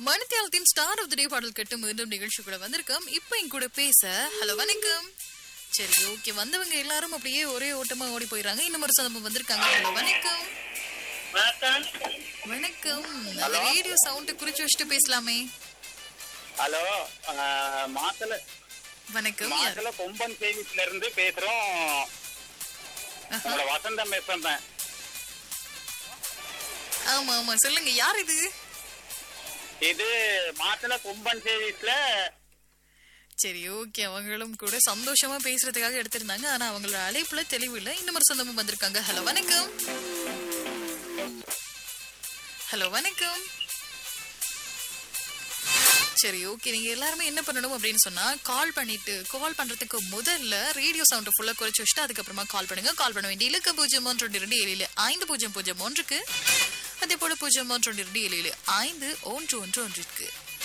மணித்தியாலத்தின் star of the டே பாடல் கட்டு மீண்டும் நிகழ்ச்சி கூட வந்திருக்கோம் இப்போ என் கூட பேச ஹலோ வணக்கம் சரி ஓகே வந்தவங்க எல்லாரும் அப்படியே ஒரே ஓட்டமா ஓடி போயிடுறாங்க இன்னும் ஒரு சந்தர்ப்பம் வந்திருக்காங்க ஹலோ வணக்கம் வணக்கம் வணக்கம் அந்த ரேடியோ சவுண்ட் குறிச்சு வச்சுட்டு பேசலாமே ஹலோ ஆஹ், மாத்தல வணக்கம் யார் மாத்தல கொம்பன் சேவிஸ்ல இருந்து பேசுறோம் உங்களை வசந்தம் பேசுறேன் ஆமா ஆமா சொல்லுங்க யார் இது இது மாத்தல கொம்பன் சேவிஸ்ல சரி ஓகே அவங்களும் கூட சந்தோஷமா பேசுறதுக்காக எடுத்திருந்தாங்க ஆனா அவங்களோட அழைப்புல தெளிவு இல்ல இன்னும் ஒரு சொந்தமும் வந்திருக்காங்க ஹலோ வணக்கம் ஹலோ வணக்கம் சரி ஓகே நீங்க எல்லாருமே என்ன பண்ணணும் அப்படின்னு சொன்னா கால் பண்ணிட்டு கால் பண்றதுக்கு முதல்ல ரேடியோ சவுண்ட் ஃபுல்லா குறைச்சு வச்சுட்டு அதுக்கப்புறமா கால் பண்ணுங்க கால் பண்ண வேண்டிய இலக்க பூஜ்ஜியம் ஒன்று ரெண்டு இரண்டு ஏழு ஏழு ஐந்து பூஜ்ஜியம் பூஜ்ஜியம் ஒன்றுக்கு அதே போல பூஜ்ஜியம் ஒன்று ரெண்டு இரண்டு ஏழு ஏழு ஐந்து ஒன்று ஒன்று ஒன்றிற்கு